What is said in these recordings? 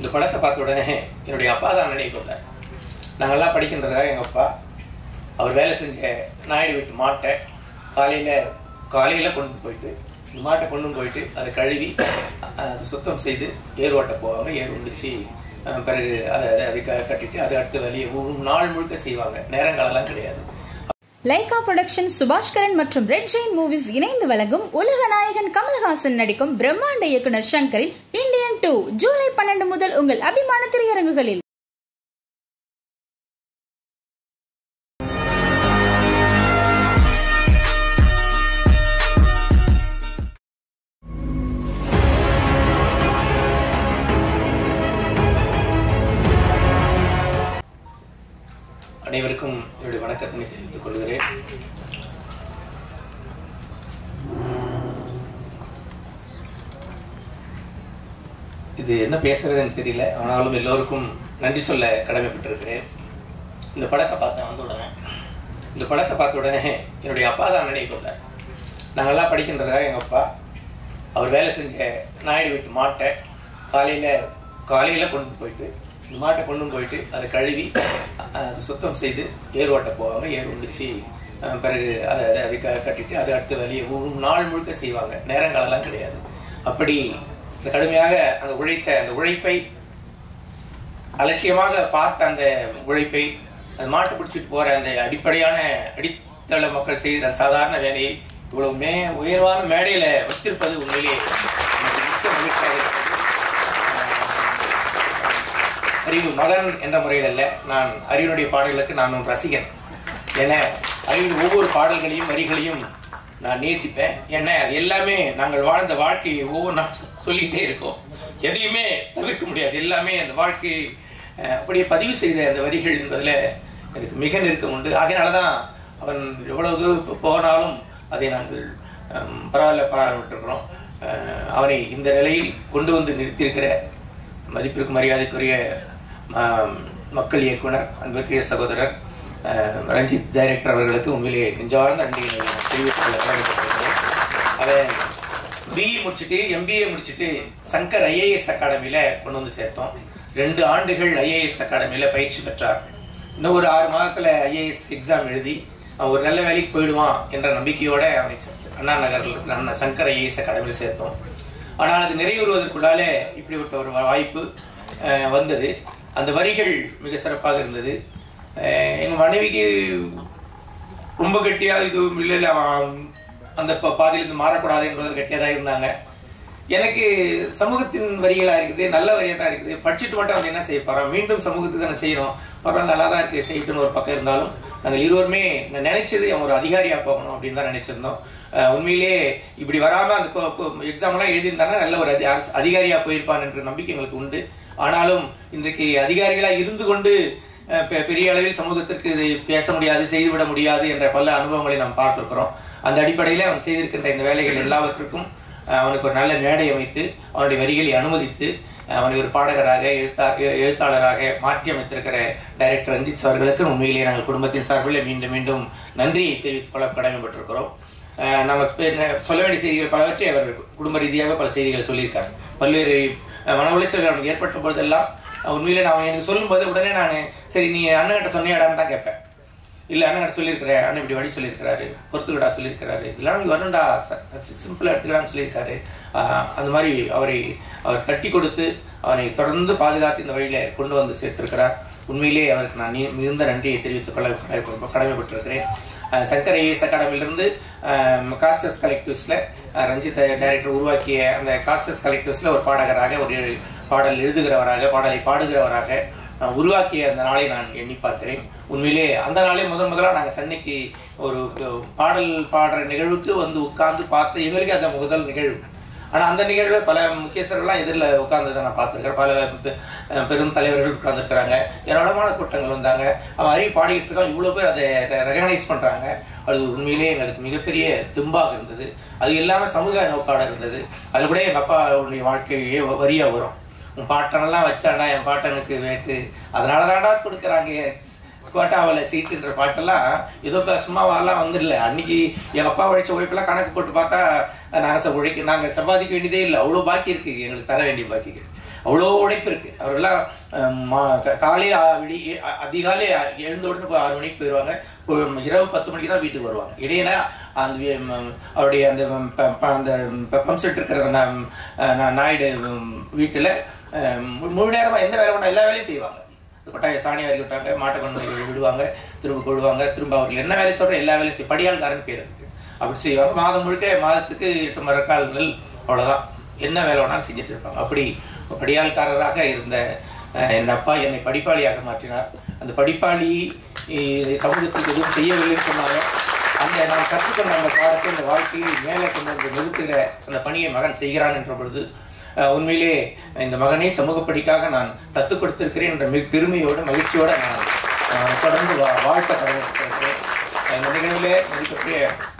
இந்த படத்தை பார்த்த உடனே என்னுடைய அப்பா தான் நினைவு வந்தார் நாங்கள்லாம் படிக்கின்றதாக எங்கள் அப்பா அவர் வேலை செஞ்ச நாயுடு வீட்டு மாட்டை காலையில் காலையில் கொண்டு போயிட்டு இந்த மாட்டை கொண்டு போயிட்டு அதை கழுவி அதை சுத்தம் செய்து ஏர் ஓட்ட போவாங்க ஏர் வந்துச்சு அஹ் பிறகு அதை அதை அதை க- கட்டிட்டு அதை அடுத்த வேலையை ஒரு நாள் முழுக்க செய்வாங்க நேரங்காலெல்லாம் கிடையாது லைகா புரொடக்ஷன் சுபாஷ்கரன் மற்றும் ரெட் ஜெயின் மூவிஸ் இணைந்து வழங்கும் உலக நாயகன் கமல்ஹாசன் நடிக்கும் பிரம்மாண்ட இயக்குனர் சங்கரின் இந்தியன் டூ ஜூலை பன்னெண்டு முதல் உங்கள் அபிமான திரையரங்குகளில் அனைவருக்கும் என்னுடைய வணக்கத்தினை தெரிவித்துக் கொள்கிறேன் இது என்ன பேசுறதுன்னு தெரியல ஆனாலும் எல்லோருக்கும் நன்றி சொல்ல கடமைப்பட்டிருக்கிறேன் இந்த படத்தை பார்த்தேன் வந்த உடனே இந்த படத்தை பார்த்த உடனே என்னுடைய அப்பா தான் நினைவு வந்தார் நாங்கள்லாம் படிக்கின்றதாக எங்கள் அப்பா அவர் வேலை செஞ்ச நாயுடு வீட்டு மாட்டை காலையில் காலையில் கொண்டு போயிட்டு இந்த மாட்டை கொண்டு போயிட்டு அதை கழுவி அதை சுத்தம் செய்து ஏர் ஓட்ட போவாங்க ஏர் வந்துச்சு அஹ் பிறகு அதை அதை அதை க- கட்டிட்டு அதை அடுத்த வேலையை ஒரு நாள் முழுக்க செய்வாங்க நேரங்காலெல்லாம் கிடையாது அப்படி இந்த கடுமையாக அந்த உழைத்த அந்த உழைப்பை அலட்சியமாக பார்த்த அந்த உழைப்பை அந்த மாட்டு பிடிச்சிட்டு போற அந்த அடிப்படையான அடித்தள மக்கள் செய்கிற சாதாரண வேலையை இவ்வளவு மே உயர்வான மேடையில வைத்திருப்பது உண்மையிலே எனக்கு மிக்க மகிழ்ச்சியாக இருக்கிறது. அறிவு மகன் என்ற முறையில் அல்ல நான் அறிவனுடைய பாடல்களுக்கு நான் ஒரு ரசிகன் என அறிவின் ஒவ்வொரு பாடல்களையும் வரிகளையும் நான் நேசிப்பேன் ஏன்னா அது எல்லாமே நாங்கள் வாழ்ந்த வாழ்க்கையை ஒவ்வொன்றா சொல்லிட்டே இருக்கோம் எதையுமே தவிர்க்க முடியாது எல்லாமே அந்த வாழ்க்கையை அஹ், அப்படியே பதிவு செய்த அந்த வரிகள் என்பதில் எனக்கு மிக நெருக்கம் உண்டு அதனால தான் அவன் எவ்வளவு தூரம் போனாலும் அதை நாங்கள் அஹ், பரவாயில்ல பராமரிட்டிருக்கிறோம் அஹ், அவனை இந்த நிலையில் கொண்டு வந்து நிறுத்தியிருக்கிற மதிப்பிற்கு மரியாதைக்குரிய ஆம், மக்கள் இயக்குனர் அன்புக்குரிய சகோதரர் அஹ், ரஞ்சித் டைரக்டர் அவர்களுக்கு உண்மையிலேயே நெஞ்சார்ந்த நன்றிகளை நான் தெரிவித்துக் கொள்ள கடமைப்பட்டிருக்கிறேன். அவன் பிஇ முடிச்சுட்டு எம்பிஏ முடிச்சுட்டு சங்கர் ஐஏஎஸ் அகாடமியில கொண்டு வந்து சேர்த்தோம் ரெண்டு ஆண்டுகள் ஐஏஎஸ் அகாடமியில பயிற்சி பெற்றார் இன்னும் ஒரு ஆறு மாதத்துல ஐஏஎஸ் எக்ஸாம் எழுதி அவன் ஒரு நல்ல வேலைக்கு போயிடுவான் என்ற நம்பிக்கையோட அவனை அண்ணா நகரில் இருக்கிற அண்ணா சங்கர் ஐஏஎஸ் அகாடமியில் சேர்த்தோம் ஆனால் அது நிறைவேறுவதற்குள்ளாலே இப்படிப்பட்ட ஒரு வாய்ப்பு அஹ், வந்தது அந்த வரிகள் மிக சிறப்பாக இருந்தது அஹ், எங்க மனைவிக்கு ரொம்ப கெட்டியா இது இல்லை இல்லை அவன் அந்த ப- பாதையிலிருந்து மாறக்கூடாது என்பதில் கெட்டியதாக இருந்தாங்க எனக்கு சமூகத்தின் வரிகளா இருக்குது நல்ல வரியா தான் இருக்குது படிச்சுட்டு மட்டும் அவன் என்ன செய்ய போறான் மீண்டும் சமூகத்துக்கு தானே செய்யறோம் பரவாயில்ல நல்லா தான் இருக்கு செய்யட்டும்னு ஒரு பக்கம் இருந்தாலும் நாங்கள் இருவருமே நான் நினைச்சது அவன் ஒரு அதிகாரியா போகணும் அப்படின்னு தான் நினைச்சிருந்தோம் அஹ் உண்மையிலேயே இப்படி வராம அந்த எக்ஸாம் எல்லாம் எழுதியிருந்தாங்கன்னா நல்ல ஒரு அதி- அரசு- அதிகாரியா போயிருப்பான் என்ற நம்பிக்கை எங்களுக்கு உண்டு ஆனாலும் இன்றைக்கு அதிகாரிகளா இருந்து கொண்டு அஹ் பெ- பெரிய அளவில் சமூகத்திற்கு இதை பேச முடியாது செய்துவிட முடியாது என்ற பல அனுபவங்களை நாம் பார்த்திருக்கிறோம் அந்த அடிப்படையில் அவன் செய்திருக்கின்ற இந்த வேலைகள் எல்லாவற்றுக்கும் அஹ் அவனுக்கு ஒரு நல்ல மேடை அமைத்து அவனுடைய வரிகளை அனுமதித்து அஹ் அவனை ஒரு பாடகராக எழுத்தா எ- எழுத்தாளராக மாற்றி அமைத்திருக்கிற டைரக்டர் ரஞ்சித் அவர்களுக்கு உண்மையிலேயே நாங்கள் குடும்பத்தின் சார்பில் மீண்டும் மீண்டும் நன்றியை தெரிவித்துக் கொள்ள கடமைப்பட்டிருக்கிறோம் அஹ் நாம பே- ந- சொல்ல வேண்டிய செய்திகள் பலவற்றை அவர் குடும்ப ரீதியாக பல செய்திகளை சொல்லியிருக்காரு பல்வேறு அஹ், மன உளைச்சல்கள் அவனுக்கு ஏற்பட்ட போதெல்லாம் அஹ், உண்மையிலே நான் எனக்கு சொல்லும்போது உடனே நான் சரி நீ அண்ணன்கிட்ட சொன்னியாடான்னு தான் கேட்பேன் இல்ல அண்ணன் சொல்லியிருக்கிறேன் அண்ணன் இப்படி வழி சொல்லியிருக்கிறாரு பொறுத்துக்கடா சொல்லியிருக்கிறாரு இதெல்லாம் நீ வரணும்டா சிம்பிளா எடுத்துக்கலாம்னு சொல்லியிருக்காரு ஆஹ் அந்த மாதிரி அவரை அவர் தட்டி கொடுத்து அவனை தொடர்ந்து பாதுகாத்து இந்த வழியில கொண்டு வந்து சேர்த்திருக்கிறார் உண்மையிலே அவருக்கு நான் நீ- மிகுந்த நன்றியை தெரிவித்துக் கொள்ள கடமை- கடமைப்பட்டிருக்கிறேன் ஆஹ் சங்கர் ஐஏஎஸ் அகாடமியிலிருந்து காஸ்டஸ் கலெக்டிவ்ஸ்ல ஆஹ் ரஞ்சித் டைரக்டர் உருவாக்கிய அந்த காஸ்டஸ் கலெக்டிவ்ஸ்ல ஒரு பாடகராக ஒரு பாடல் எழுதுகிறவராக பாடலை பாடுகிறவராக நான் உருவாக்கிய அந்த நாளை நான் எண்ணி பார்க்கிறேன் உண்மையிலே அந்த நாளே முதன் முதலா நாங்க சென்னைக்கு ஒரு அஹ், பாடல் பாடுற நிகழ்வுக்கு வந்து உட்கார்ந்து பார்த்து எங்களுக்கு அந்த முதல் நிகழ்வு ஆனா அந்த நிகழ்வுல பல முக்கியஸ்தர்கள்லாம் எதிரில் உட்கார்ந்ததை நான் பார்த்திருக்கிறேன் பல பெ- அஹ், பெரும் தலைவர்கள் உட்கார்ந்துருக்கிறாங்க ஏராளமான கூட்டங்கள் வந்தாங்க அவன் அறிவு பாடிக்கிட்டு இருக்கான் இவ்வளவு பேர் அதை ரெகனைஸ் பண்றாங்க அது உண்மையிலேயே எங்களுக்கு மிகப்பெரிய தும்பாக இருந்தது அது இல்லாம சமூக நோக்காட இருந்தது அது கூட எங்க அப்பாவுடைய வாழ்க்கையே வரியா வரும் உன் பாட்டனெல்லாம் வச்சாண்டா என் பாட்டனுக்கு வேட்டு அதனால தாண்டா கொடுக்குறாங்க கோட்டாவில் சீட்டுன்ற பாட்டெல்லாம் ஏதோ இப்ப சும்மாவெல்லாம் வந்துடல அன்னைக்கு எங்க அப்பா உழைச்ச உழைப்பெல்லாம் கணக்கு போட்டு பார்த்தா நாங்க ச- உழைக்க நாங்க சம்பாதிக்க வேண்டியதே இல்லை அவ்வளவு பாக்கி இருக்கு எங்களுக்கு தர வேண்டிய பாக்கிக்கு அவ்வளோ உழைப்பு இருக்கு அவரெல்லாம் அஹ், மா- க- காலையில ஆ- விடி அ- அதிகாலை எழுந்த உடனே போய் ஆறு மணிக்கு போயிடுவாங்க இப்போ இரவு பத்து மணிக்கு தான் வீட்டுக்கு வருவாங்க இடையில அந்த வி- ம், அவருடைய அந்த ம், ப- ப- அந்த பம்ப் செட் இருக்கிற நா- நா- நாயுடு ம், வீட்டுல அஹ், மு- முழு நேரமா எந்த வேலை வேணா எல்லா வேலையும் செய்வாங்க கொட்டாய சாணி வாரி விட்டாங்க மாட்டை கொண்டு போய் விடுவாங்க திரும்ப கொள்வாங்க திரும்ப அவர்கள் என்ன வேலை சொல்ற எல்லா வேலையும் செய்ய படியாள்காரன் பேர் இருக்கு அப்படி செய்வாங்க மாதம் முழுக்க மாதத்துக்கு எட்டு மரக்கால்கள் அவ்வளவுதான் என்ன வேலை வேணாலும் செஞ்சுட்டு இருப்பாங்க அப்படி படியாள்காரராக இருந்த அஹ், என் அப்பா என்னை படிப்பாளியாக மாற்றினார் அந்த படிப்பாளி அஹ், சமூகத்துக்கு எதுவும் செய்யவில்லைன்னு சொன்னாங்க அந்த நான் கற்றுக்கொண்ட அந்த பாடத்தை இந்த வாழ்க்கையை மேலே கொண்டு வந்து நிறுத்துகிற அந்த பணியை மகன் செய்கிறான் என்ற பொழுது அஹ், உண்மையிலே இந்த மகனை சமூகப்படிக்காக நான் தத்து கொடுத்திருக்கிறேன் என்ற மிக பெருமையோட மகிழ்ச்சியோட நான் அஹ், தொடர்ந்து வா- வாழ்த்த கடமைப்பட்டிருக்கிறேன் இந்த நிகழ்விலே மதிப்புக்குரிய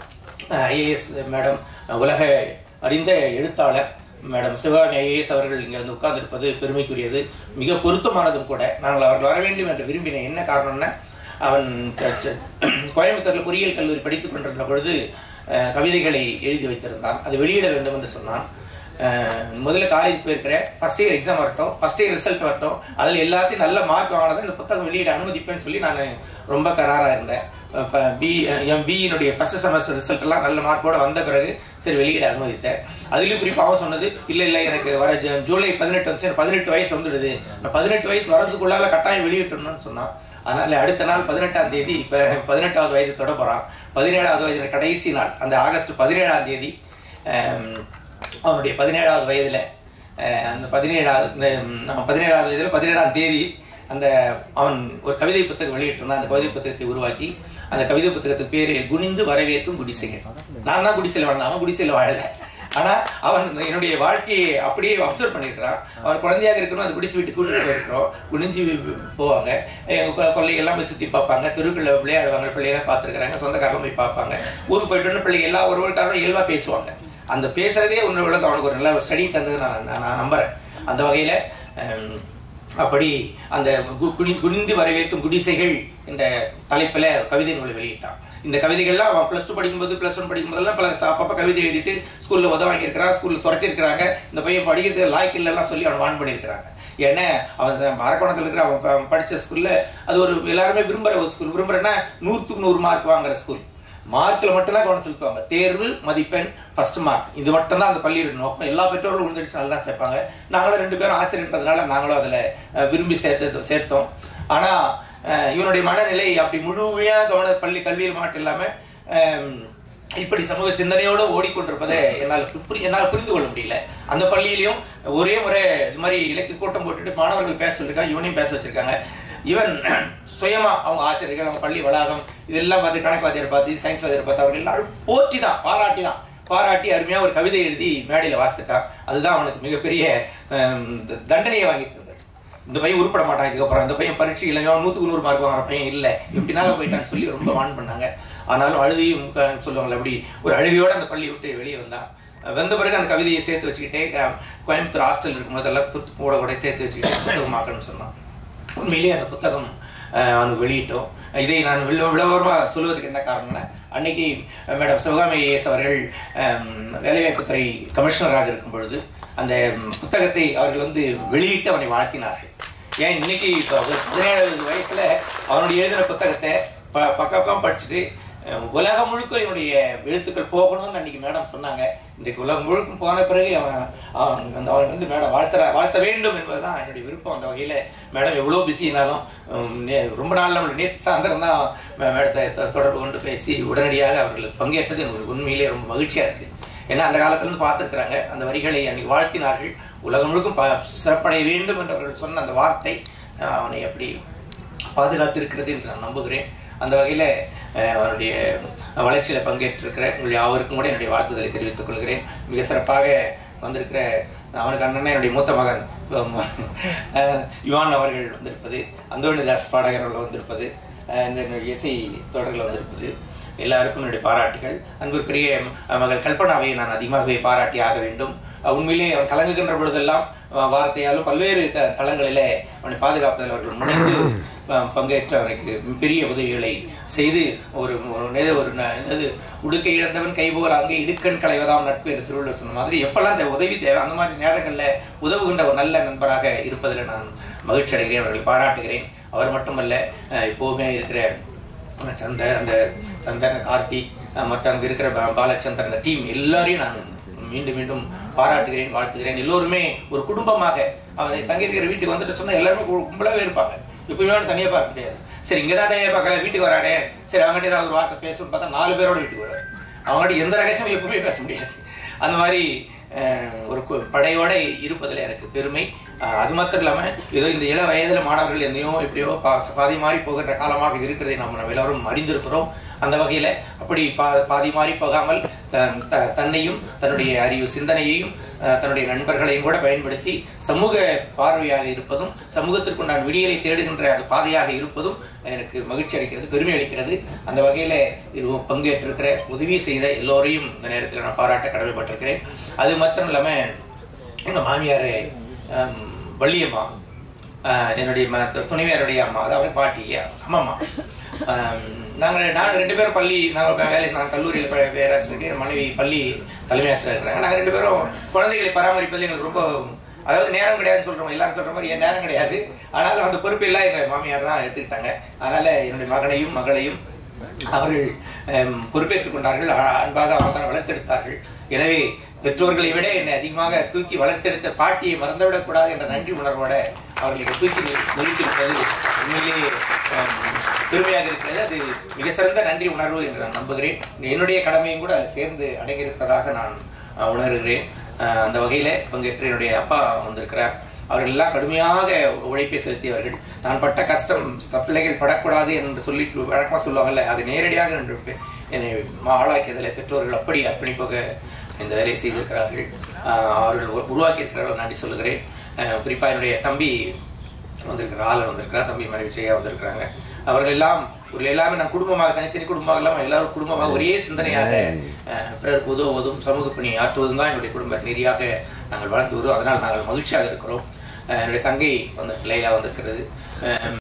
ஐஏஎஸ் மேடம் உலக அறிந்த எழுத்தாளர் மேடம் சிவகாமி ஐஏஎஸ் அவர்கள் இங்கே வந்து உட்கார்ந்திருப்பது பெருமைக்குரியது மிக பொருத்தமானதும் கூட நாங்கள் அவர்கள் வர வேண்டும் என்று விரும்பினேன் என்ன காரணம்னா அவன் க- ச- கோயம்புத்தூர்ல பொறியியல் கல்லூரி படித்துக் கொண்டிருந்த பொழுது அஹ், கவிதைகளை எழுதி வைத்திருந்தான் அது வெளியிட வேண்டும் என்று சொன்னான் அஹ், முதல்ல காலேஜ் போயிருக்கிறேன் ஃபர்ஸ்ட் இயர் எக்ஸாம் வரட்டும் ஃபர்ஸ்ட் இயர் ரிசல்ட் வரட்டும் அதில் எல்லாத்தையும் நல்ல மார்க் வாங்கினதை இந்த புத்தகம் வெளியிட அனுமதிப்பேன்னு சொல்லி நான் ரொம்ப கராரா இருந்தேன் பி என் பியினுடைய ஃபர்ஸ்ட் செமஸ்டர் ரிசல்ட் எல்லாம் நல்ல மார்க்கோட வந்த பிறகு சரி வெளியிட அனுமதித்தேன் அதுலயும் குறிப்பா அவன் சொன்னது இல்ல இல்ல எனக்கு வர ஜ- ஜூலை பதினெட்டு வந்து எனக்கு பதினெட்டு வயசு வந்துடுது நான் பதினெட்டு வயசு வரதுக்குள்ளால கட்டாயம் வெளியிட்டணும்னு சொன்னான் அதனால அடுத்த நாள் பதினெட்டாம் தேதி இப்ப பதினெட்டாவது வயது தொட போறான் பதினேழாவது வயது கடைசி நாள் அந்த ஆகஸ்ட் பதினேழாம் தேதி ஆம், அவனுடைய பதினேழாவது வயதுல அஹ், அந்த பதினேழாவது இந்த, ம், ஆமா, பதினேழாவது வயதுல பதினேழாம் தேதி அந்த அவன் ஒரு கவிதை புத்தகம் வெளியிட்டிருந்தான் அந்த கவிதை புத்தகத்தை உருவாக்கி அந்த கவிதை புத்தகத்துக்கு பேரு குனிந்து வரவேற்கும் குடிசைகள் நான் தான் குடிசையில் வாழ்ந்தேன் அவன் குடிசையில் வாழல ஆனா அவன் இந்த என்னுடைய வாழ்க்கையை அப்படியே அப்சர்வ் பண்ணிருக்கிறான் அவன் குழந்தையாக இருக்கணும் அந்த குடிசை வீட்டு கூட்டிட்டு போயிருக்கிறோம் குனிஞ்சு போவாங்க எங்க கொ- கொல்லையெல்லாம் போய் சுத்தி பார்ப்பாங்க தெருக்குள்ள விளையாடுவாங்க பிள்ளைகளை பார்த்துருக்காங்க சொந்தக்காரங்க போய் பார்ப்பாங்க ஊருக்கு போயிட்டு வந்து பிள்ளைங்க எல்லா ஒரு ஒருக்காரரும் இயல்பா பேசுவாங்க அந்த பேசுறதே ஒன்று விளக்கு அவனுக்கு ஒரு நல்ல ஸ்டடி தந்தது நான் நான் நான் நம்புறேன் அந்த வகையில ஹம், அப்படி அந்த கு- குனி- குனிந்து வரவேற்கும் குடிசைகள் என்ற தலைப்புல கவிதை நூலை வெளியிட்டான் இந்த கவிதைகள்லாம் அவன் பிளஸ் டூ படிக்கும்போது பிளஸ் ஒன் படிக்கும்போதெல்லாம் பல ச- அப்பப்ப கவிதை எழுதிட்டு ஸ்கூல்ல உத வாங்கியிருக்கிறான் ஸ்கூல்ல துரத்திருக்கிறாங்க இந்த பையன் படிக்கிறது லாய்க்கு இல்லைலாம் சொல்லி அவன் வான் பண்ணியிருக்கிறாங்க ஏன்னா அவன் ச- அரக்கோணத்துல இருக்கிற அவன் ப- படிச்ச ஸ்கூல்ல அது ஒரு எல்லாருமே விரும்புற ஒரு ஸ்கூல் விரும்புறேன்னா நூற்றுக்கு நூறு மார்க் வாங்குற ஸ்கூல் மார்க்ல மட்டும்தான் கவனம் செலுத்துவாங்க தேர்வு மதிப்பெண் ஃபர்ஸ்ட் மார்க் இது மட்டும்தான் அந்த பள்ளியோட நோக்கம் எல்லா பெற்றோர்களும் உழுந்துடுச்சு நல்லா சேர்ப்பாங்க நாங்களும் ரெண்டு பேரும் ஆசிரியர்ன்றதுனால நாங்களும் அதுல அஹ், விரும்பி சேர்த்து சேர்த்தோம் ஆனா அஹ், இவனுடைய மனநிலை அப்படி முழுமையா கவன பள்ளி கல்வியில் மட்டும் இல்லாம அஹ், இப்படி சமூக சிந்தனையோடு ஓடிக்கொண்டிருப்பதை என்னால் புரி- என்னால் புரிந்து கொள்ள முடியல அந்த பள்ளியிலையும் ஒரே முறை இது மாதிரி இலக்கிய கூட்டம் போட்டுட்டு மாணவர்கள் பேச சொல்லிருக்காங்க இவனையும் பேச வச்சிருக்காங்க இவன் சுயமா அவங்க ஆசிரியர்கள் அவங்க பள்ளி வளாகம் இதெல்லாம் பார்த்து கணக்கு வாத்தியார் பார்த்து சயின்ஸ் வாத்தியார் பார்த்து அவர்கள் எல்லாரும் போற்றி தான் பாராட்டி தான் பாராட்டி அருமையா ஒரு கவிதை எழுதி மேடையில வாசித்துட்டான் அதுதான் அவனுக்கு மிகப்பெரிய ஹம், தண்டனையை வாங்கி தந்தது இந்த பையன் உருப்பட மாட்டான் இதுக்கப்புறம் இந்த பையன் பரீட்சையில் நூத்துக்கு நூறு மார்க் வாங்குற பையன் இல்ல இப்படினால போயிட்டான்னு சொல்லி ரொம்ப வான் பண்ணாங்க ஆனாலும் அழுதியும் க- சொல்லுவாங்கல்ல அப்படி ஒரு அழுகையோட அந்த பள்ளி விட்டு வெளியே வந்தான் வந்த பிறகு அந்த கவிதையை சேர்த்து வச்சுக்கிட்டே க- கோயம்புத்தூர் ஹாஸ்டல் இருக்கும்போதெல்லாம் துத்து கூட கூட சேர்த்து வச்சுக்கிட்டே புத்தகமாக்கணும்னு சொன்னான் உண்மையிலேயே அந்த புத்தகம் அஹ், அவனுக்கு வெளியிட்டோம் இதை நான் விள விளவரமா சொல்வதற்கு என்ன காரணம்னா அன்னைக்கு அஹ், மேடம் சிவகாமி ஐஏஎஸ் அவர்கள் அஹ், வேலைவாய்ப்புத்துறை கமிஷனராக இருக்கும் பொழுது அந்த ம், புத்தகத்தை அவர்கள் வந்து வெளியிட்டு அவனை வாழ்த்தினார்கள் ஏன் இன்னைக்கு இப்போ பதினேழு வயசுல அவனுடைய எழுதின புத்தகத்தை ப- பக்கம் படிச்சுட்டு அஹ், உலகம் முழுக்க என்னுடைய எழுத்துக்கள் போகணும்னு அன்னைக்கு மேடம் சொன்னாங்க இன்றைக்கு உலகம் முழுக்கும் போன பிறகு அவன் அவன் வந்து அவன் வந்து மேடம் வாழ்த்துற வாழ்த்த வேண்டும் என்பதுதான் என்னுடைய விருப்பம் அந்த வகையில மேடம் எவ்வளோ பிஸினாலும் ரொம்ப நாள் நம்ம நேற்று சாயந்தரம் தான் மே- மேடத்தை தொ- தொடர்பு கொண்டு பேசி உடனடியாக அவர்கள் பங்கேற்றது எனக்கு உண்மையிலே ரொம்ப மகிழ்ச்சியா இருக்கு ஏன்னா அந்த காலத்துல இருந்து பார்த்துருக்குறாங்க அந்த வரிகளை அன்னைக்கு வாழ்த்தினார்கள் உலகம் முழுக்கும் ப- சிறப்படைய வேண்டும் என்று அவர்கள் சொன்ன அந்த வார்த்தை அஹ், அவனை அப்படி பாதுகாத்திருக்கிறது என்று நான் நம்புகிறேன் அந்த வகையில அஹ், அவருடைய வளர்ச்சியில பங்கேற்றிருக்கிற உங்கள் யாவருக்கும் கூட என்னுடைய வாழ்த்துதலை தெரிவித்துக் கொள்கிறேன் மிக சிறப்பாக வந்திருக்கிற அவனுக்கு அண்ணன் என்னுடைய மூத்த மகன் அஹ், யுவான் அவர்கள் வந்திருப்பது அந்தோணிதாஸ் பாடகர் அவர்கள் வந்திருப்பது அஹ், இந்த என்னுடைய இசை தொடர்கள் வந்திருப்பது எல்லாருக்கும் என்னுடைய பாராட்டுகள் அன்பிற்குரிய அஹ், மகள் கல்பனாவை நான் அதிகமாகவே பாராட்டி ஆக வேண்டும் அஹ், உண்மையிலே அவன் கலங்குகின்ற பொழுதெல்லாம் அஹ், வார்த்தையாலும் பல்வேறு த- தளங்களிலே அவனை பாதுகாப்பதில் அவர்கள் முனைந்து அஹ், பங்கேற்று அவனுக்கு பெரிய உதவிகளை செய்து ஒரு ஒரு நெ- ஒரு ந- என்னது உடுக்கை இழந்தவன் கைபோல் அங்கே இடுக்கண் களைவதாம் நட்பு என்று திருவள்ளுவர் சொன்ன மாதிரி எப்பெல்லாம் இந்த உதவி தேவை அந்த மாதிரி நேரங்களில் உதவுகின்ற ஒரு நல்ல நண்பராக இருப்பதில் நான் மகிழ்ச்சி அடைகிறேன் அவர்களை பாராட்டுகிறேன் அவர் மட்டுமல்ல அஹ், எப்போவுமே இருக்கிற அஹ், சந்த அந்த சந்தன் கார்த்தி அஹ், மற்ற அங்க இருக்கிற பா- பாலச்சந்தர் அந்த டீம் எல்லாரையும் நான் மீண்டும் மீண்டும் பாராட்டுகிறேன் வாழ்த்துகிறேன் எல்லோருமே ஒரு குடும்பமாக அவனை தங்கியிருக்கிற வீட்டுக்கு வந்துட்டு சொன்னா எல்லாருமே கு- கும்பலாவே இருப்பாங்க எப்பயுமே அவன் தனியா பார்க்க முடியாது சரி இங்கதான் தனியா பார்க்கல வீட்டுக்கு வரானே சரி அவங்ககிட்ட ஏதாவது ஒரு வார்த்தை பேசணும்னு பார்த்தா நாலு பேரோட வீட்டுக்கு வருவார் அவங்ககிட்ட எந்த ரகசியமும் எப்பவுமே பேச முடியாது அந்த மாதிரி அஹ், ஒரு கு- படையோட இருப்பதில் எனக்கு பெருமை அஹ், அது மாத்திரம் இல்லாம ஏதோ இந்த இள வயதுல மாணவர்கள் எந்தையோ எப்படியோ பா- பாதி மாறி போகின்ற காலமாக இருக்கிறதை நம்ம நம்ம எல்லாரும் அறிந்திருக்கிறோம் அந்த வகையில அப்படி பா- பாதி மாறி போகாமல் தன்- த- தன்னையும் தன்னுடைய அறிவு சிந்தனையையும் அஹ், தன்னுடைய நண்பர்களையும் கூட பயன்படுத்தி சமூக பார்வையாக இருப்பதும் சமூகத்திற்குண்டான விடியலை தேடுகின்ற அந்த பாதையாக இருப்பதும் எனக்கு மகிழ்ச்சி அளிக்கிறது பெருமை அளிக்கிறது அந்த வகையில இது பங்கேற்றிருக்கிற உதவி செய்த எல்லோரையும் இந்த நேரத்தில் நான் பாராட்ட கடமைப்பட்டிருக்கிறேன் அது மாத்திரம் இல்லாம எங்க மாமியார் வள்ளியம்மா ஆஹ் என்னுடைய ம- து- துணைவியாருடைய அம்மா அதாவது பாட்டி இல்லையா அம்மாம்மா ஆம், நாங்கள் நாங்கள் ரெண்டு பேரும் பள்ளி நாங்கள் வேலை நான் கல்லூரியில் ப- பேராசிரியர் என் மனைவி பள்ளி தலைமை ஆசிரியர் இருக்கிறாங்க நாங்கள் ரெண்டு பேரும் குழந்தைகளை பராமரிப்பதில் எங்களுக்கு ரொம்ப அதாவது நேரம் கிடையாதுன்னு சொல்றோம் எல்லாரும் சொல்ற மாதிரி என் நேரம் கிடையாது ஆனாலும் அந்த பொறுப்பு எல்லாம் எங்க மாமியார் தான் எடுத்துக்கிட்டாங்க அதனால என்னுடைய மகனையும் மகளையும் அவர்கள் ஆம், பொறுப்பேற்றுக் கொண்டார்கள் அ- அன்பாக அவர்கள் தான் வளர்த்தெடுத்தார்கள் எனவே பெற்றோர்களை விட என்னை அதிகமாக தூக்கி வளர்த்தெடுத்த பாட்டியை மறந்துவிடக் கூடாது என்ற நன்றி உணர்வோட அவர்களுக்கு தூக்கி நிறுத்தியிருப்பது உண்மையிலேயே ஆம், பெருமையாக இருக்கிறது அது மிக சிறந்த நன்றி உணர்வு என்று நான் நம்புகிறேன் என்னுடைய கடமையும் கூட அதில் சேர்ந்து அடங்கியிருப்பதாக நான் அஹ், உணர்கிறேன் அஹ், அந்த வகையில பங்கேற்று என்னுடைய அப்பா வந்திருக்கிறார் அவர்கள் எல்லாம் கடுமையாக உழைப்பை செலுத்தியவர்கள் தான் பட்ட கஷ்டம் த- பிள்ளைகள் படக்கூடாது என்று சொல்லிட்டு வழக்கமா சொல்லுவாங்கல்ல அது நேரடியாக என்று பே- என்னை மா- ஆளாக்கியதில் பெற்றோர்கள் அப்படி அர்ப்பணிப்பாக இந்த வேலையை செய்திருக்கிறார்கள் அஹ், அவர்கள் உ- உருவாக்கியிருக்கிறார்கள் நன்றி சொல்லுகிறேன் அஹ், குறிப்பா என்னுடைய தம்பி வந்திருக்கிற ஆளர் வந்திருக்கிறார் தம்பி மனைவி செய்ய வந்திருக்கிறாங்க அவர்கள் எல்லாம் ஒரு எல்லாமே நான் குடும்பமாக தனித்தனி குடும்பமாக இல்லாமல் எல்லாரும் குடும்பமாக ஒரே சிந்தனையாக அஹ், பிறருக்கு உதவுவதும் சமூக பணி ஆற்றுவதும் தான் என்னுடைய குடும்ப நெறியாக நாங்கள் வளர்ந்து வருவோம் அதனால் நாங்கள் மகிழ்ச்சியாக இருக்கிறோம் அஹ், என்னுடைய தங்கை வந்து லைலா வந்திருக்கிறது அஹ்,